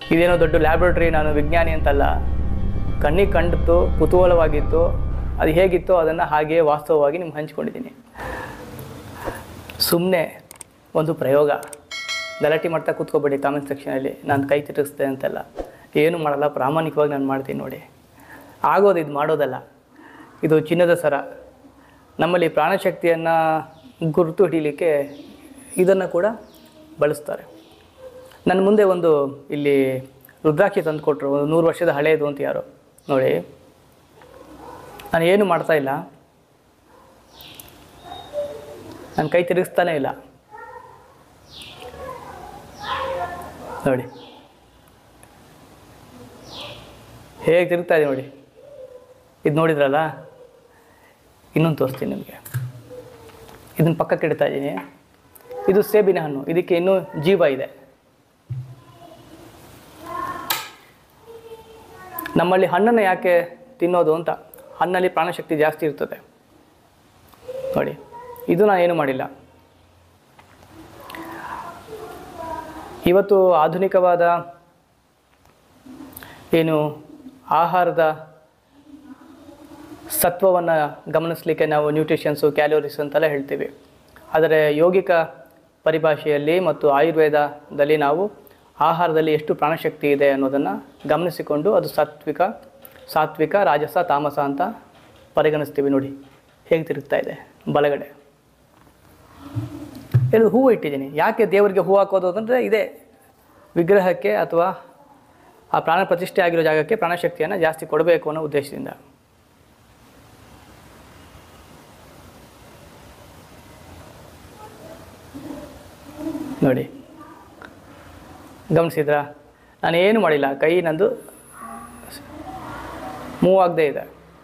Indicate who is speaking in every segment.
Speaker 1: ಇದೇನೋ ದೊಡ್ಡ ಲ್ಯಾಬ್ರೇಟರಿ ನಾನು ವಿಜ್ಞಾನಿ ಅಂತಲ್ಲ ಕಣ್ಣಿಗೆ ಕಂಡಿತ್ತು ಕುತೂಹಲವಾಗಿತ್ತು ಅದು ಹೇಗಿತ್ತೋ ಅದನ್ನು ಹಾಗೆಯೇ ವಾಸ್ತವವಾಗಿ ನಿಮ್ಗೆ ಹಂಚ್ಕೊಂಡಿದ್ದೀನಿ ಸುಮ್ಮನೆ ಒಂದು ಪ್ರಯೋಗ ಗಲಾಟೆ ಮಾಡ್ತಾ ಕೂತ್ಕೋಬೇಡಿ ಕಾಮೆಂಟ್ ಸೆಕ್ಷನಲ್ಲಿ ನಾನು ಕೈ ತಿರುಗಿಸ್ದೆ ಅಂತೆಲ್ಲ ಏನು ಮಾಡಲ್ಲ ಪ್ರಾಮಾಣಿಕವಾಗಿ ನಾನು ಮಾಡ್ತೀನಿ ನೋಡಿ ಆಗೋದು ಇದು ಮಾಡೋದಲ್ಲ ಇದು ಚಿನ್ನದ ಸರ ನಮ್ಮಲ್ಲಿ ಪ್ರಾಣಶಕ್ತಿಯನ್ನು ಗುರುತು ಹಿಡೀಲಿಕ್ಕೆ ಇದನ್ನು ಕೂಡ ಬಳಸ್ತಾರೆ ನನ್ನ ಮುಂದೆ ಒಂದು ಇಲ್ಲಿ ರುದ್ರಾಕ್ಷಿ ತಂದು ಕೊಟ್ಟರು ಒಂದು ನೂರು ವರ್ಷದ ಹಳೆಯದು ಅಂತ ಯಾರು ನೋಡಿ ನಾನು ಏನು ಮಾಡ್ತಾ ಇಲ್ಲ ನನ್ನ ಕೈ ತಿರುಗಿಸ್ತಾನೇ ಇಲ್ಲ ನೋಡಿ ಹೇಗೆ ತಿರುಗ್ತಾ ಇದೆ ನೋಡಿ ಇದು ನೋಡಿದ್ರಲ್ಲ ಇನ್ನೊಂದು ತೋರಿಸ್ತೀನಿ ನಿಮಗೆ ಇದನ್ನು ಪಕ್ಕಕ್ಕೆ ಇಡ್ತಾ ಇದ್ದೀನಿ ಇದು ಸೇಬಿನ ಹಣ್ಣು ಇದಕ್ಕೆ ಇನ್ನೂ ಜೀವ ಇದೆ ನಮ್ಮಲ್ಲಿ ಹಣ್ಣನ್ನು ಯಾಕೆ ತಿನ್ನೋದು ಅಂತ ಹಣ್ಣಲ್ಲಿ ಪ್ರಾಣಶಕ್ತಿ ಜಾಸ್ತಿ ಇರ್ತದೆ ನೋಡಿ ಇದು ನಾನು ಏನು ಮಾಡಿಲ್ಲ ಇವತ್ತು ಆಧುನಿಕವಾದ ಏನು ಆಹಾರದ ಸತ್ವವನ್ನು ಗಮನಿಸಲಿಕ್ಕೆ ನಾವು ನ್ಯೂಟ್ರಿಷನ್ಸು ಕ್ಯಾಲೋರೀಸ್ ಅಂತೆಲ್ಲ ಹೇಳ್ತೀವಿ ಆದರೆ ಯೋಗಿಕ ಪರಿಭಾಷೆಯಲ್ಲಿ ಮತ್ತು ಆಯುರ್ವೇದದಲ್ಲಿ ನಾವು ಆಹಾರದಲ್ಲಿ ಎಷ್ಟು ಪ್ರಾಣಶಕ್ತಿ ಇದೆ ಅನ್ನೋದನ್ನು ಗಮನಿಸಿಕೊಂಡು ಅದು ಸಾತ್ವಿಕ ಸಾತ್ವಿಕ ರಾಜಸ ತಾಮಸ ಅಂತ ಪರಿಗಣಿಸ್ತೀವಿ ನೋಡಿ ಹೇಗೆ ತಿರುಗ್ತಾ ಇದೆ ಬಲಗಡೆ ಇದು ಹೂವು ಇಟ್ಟಿದ್ದೀನಿ ಯಾಕೆ ದೇವರಿಗೆ ಹೂವು ಹಾಕೋದು ಅಂತಂದರೆ ಇದೆ ವಿಗ್ರಹಕ್ಕೆ ಅಥವಾ ಆ ಪ್ರಾಣ ಪ್ರತಿಷ್ಠೆ ಆಗಿರೋ ಜಾಗಕ್ಕೆ ಪ್ರಾಣಶಕ್ತಿಯನ್ನು ಜಾಸ್ತಿ ಕೊಡಬೇಕು ಅನ್ನೋ ಉದ್ದೇಶದಿಂದ ನೋಡಿ ಗಮನಿಸಿದ್ರಾ ನಾನು ಏನು ಮಾಡಿಲ್ಲ ಕೈ ನಂದು ಮೂವ್ ಆಗದೇ ಇದೆ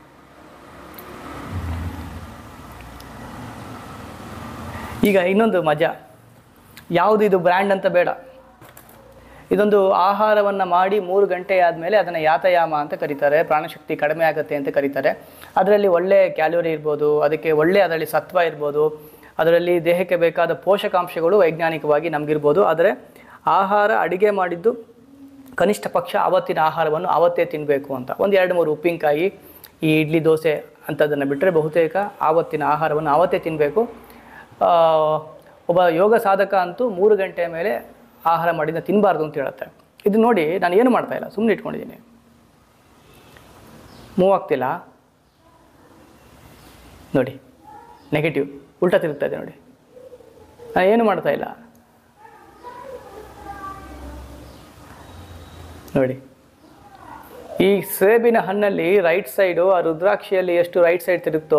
Speaker 1: ಈಗ ಇನ್ನೊಂದು ಮಜಾ ಯಾವುದು ಇದು ಬ್ರ್ಯಾಂಡ್ ಅಂತ ಬೇಡ ಇದೊಂದು ಆಹಾರವನ್ನು ಮಾಡಿ ಮೂರು ಗಂಟೆ ಆದಮೇಲೆ ಅದನ್ನು ಯಾತಯಾಮ ಅಂತ ಕರೀತಾರೆ ಪ್ರಾಣಶಕ್ತಿ ಕಡಿಮೆ ಆಗುತ್ತೆ ಅಂತ ಕರೀತಾರೆ ಅದರಲ್ಲಿ ಒಳ್ಳೆ ಕ್ಯಾಲೋರಿ ಇರ್ಬೋದು ಅದಕ್ಕೆ ಒಳ್ಳೆ ಅದರಲ್ಲಿ ಸತ್ವ ಇರ್ಬೋದು ಅದರಲ್ಲಿ ದೇಹಕ್ಕೆ ಬೇಕಾದ ಪೋಷಕಾಂಶಗಳು ವೈಜ್ಞಾನಿಕವಾಗಿ ನಮಗಿರ್ಬೋದು ಆದರೆ ಆಹಾರ ಅಡಿಗೆ ಮಾಡಿದ್ದು ಕನಿಷ್ಠ ಪಕ್ಷ ಆವತ್ತಿನ ಆಹಾರವನ್ನು ಆವತ್ತೇ ತಿನ್ನಬೇಕು ಅಂತ ಒಂದು ಎರಡು ಮೂರು ಉಪ್ಪಿನಕಾಯಿ ಈ ಇಡ್ಲಿ ದೋಸೆ ಅಂಥದ್ದನ್ನು ಬಿಟ್ಟರೆ ಬಹುತೇಕ ಆವತ್ತಿನ ಆಹಾರವನ್ನು ಆವತ್ತೇ ತಿನ್ನಬೇಕು ಒಬ್ಬ ಯೋಗ ಸಾಧಕ ಅಂತೂ ಮೂರು ಗಂಟೆಯ ಮೇಲೆ ಆಹಾರ ಮಾಡಿದ ತಿನ್ನಬಾರ್ದು ಅಂತ ಹೇಳುತ್ತೆ ಇದು ನೋಡಿ ನಾನು ಏನು ಮಾಡ್ತಾ ಇಲ್ಲ ಸುಮ್ಮನೆ ಇಟ್ಕೊಂಡಿದ್ದೀನಿ ಮೂವ್ ಆಗ್ತಿಲ್ಲ ನೋಡಿ ನೆಗೆಟಿವ್ ಉಲ್ಟಾ ತಿರುಗ್ತಾ ಇದೆ ನೋಡಿ ನಾನು ಏನು ಮಾಡ್ತಾ ಇಲ್ಲ ನೋಡಿ ಈ ಸೇಬಿನ ಹಣ್ಣಲ್ಲಿ ರೈಟ್ ಸೈಡು ಆ ರುದ್ರಾಕ್ಷಿಯಲ್ಲಿ ಎಷ್ಟು ರೈಟ್ ಸೈಡ್ ತಿರುಗ್ತೋ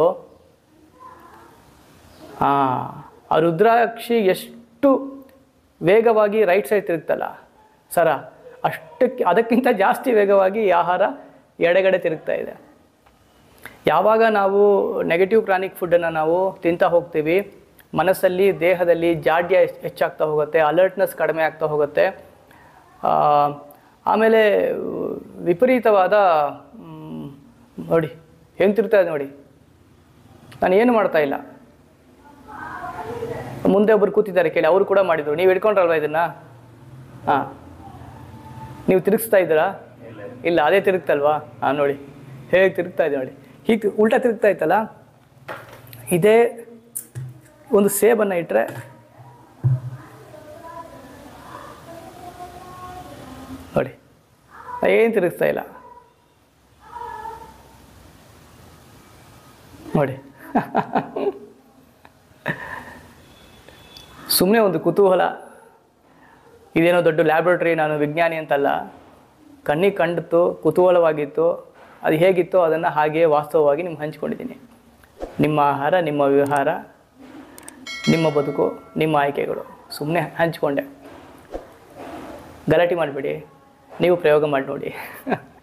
Speaker 1: ಹಾಂ ಆ ರುದ್ರಾಕ್ಷಿ ಎಷ್ಟು ವೇಗವಾಗಿ ರೈಟ್ ಸೈಡ್ ತಿರುಗ್ತಲ್ಲ ಸರ ಅಷ್ಟಕ್ಕೆ ಅದಕ್ಕಿಂತ ಜಾಸ್ತಿ ವೇಗವಾಗಿ ಈ ಆಹಾರ ಎಡೆಗಡೆ ತಿರುಗ್ತಾ ಇದೆ ಯಾವಾಗ ನಾವು ನೆಗೆಟಿವ್ ಕ್ರಾನಿಕ್ ಫುಡ್ಡನ್ನು ನಾವು ತಿಂತಾ ಹೋಗ್ತೀವಿ ಮನಸ್ಸಲ್ಲಿ ದೇಹದಲ್ಲಿ ಜಾಡ್ಯ ಹೆಚ್ಚ್- ಹೆಚ್ಚಾಗ್ತಾ ಹೋಗುತ್ತೆ ಅಲರ್ಟ್ನೆಸ್ ಕಡಿಮೆ ಆಗ್ತಾ ಹೋಗುತ್ತೆ ಆ, ಆಮೇಲೆ ವಿಪರೀತವಾದ ಮ್, ನೋಡಿ ಹೆಂಗೆ ತಿರ್ತಾ ಇದೆ ನೋಡಿ ನಾನು ಏನು ಮಾಡ್ತಾ ಇಲ್ಲ ಮುಂದೆ ಒಬ್ಬರು ಕೂತಿದ್ದಾರೆ ಕೇಳಿ ಅವರು ಕೂಡ ಮಾಡಿದರು ನೀವು ಹಿಡ್ಕೊಂಡ್ರಲ್ವ ಇದನ್ನು ಹಾಂ ನೀವು ತಿರುಗಿಸ್ತಾ ಇದ್ದೀರಾ ಇಲ್ಲ ಅದೇ ತಿರುಗ್ತಲ್ವಾ ಹಾಂ ನೋಡಿ ಹೇಗೆ ತಿರುಗ್ತಾ ಇದೆ ನೋಡಿ ಹೀಗೆ ಉಲ್ಟಾ ತಿರುಗ್ತಾ ಇತ್ತಲ್ಲ ಇದೇ ಒಂದು ಸೇಬನ್ನು ಇಟ್ಟರೆ ನೋಡಿ ಏನು ತಿರುಗಿಸ್ತಾ ಇಲ್ಲ ನೋಡಿ ಸುಮ್ಮನೆ ಒಂದು ಕುತೂಹಲ ಇದೇನೋ ದೊಡ್ಡ ಲ್ಯಾಬ್ರೇಟರಿ ನಾನು ವಿಜ್ಞಾನಿ ಅಂತಲ್ಲ ಕಣ್ಣಿಗೆ ಕಂಡಿತ್ತು ಕುತೂಹಲವಾಗಿತ್ತು ಅದು ಹೇಗಿತ್ತೋ ಅದನ್ನು ಹಾಗೆಯೇ ವಾಸ್ತವವಾಗಿ ನಿಮ್ಗೆ ಹಂಚ್ಕೊಂಡಿದ್ದೀನಿ ನಿಮ್ಮ ಆಹಾರ ನಿಮ್ಮ ವ್ಯವಹಾರ ನಿಮ್ಮ ಬದುಕು ನಿಮ್ಮ ಆಯ್ಕೆಗಳು ಸುಮ್ಮನೆ ಹಂಚ್ಕೊಂಡೆ ಗಲಾಟೆ ಮಾಡಬೇಡಿ ನೀವು ಪ್ರಯೋಗ ಮಾಡಿ ನೋಡಿ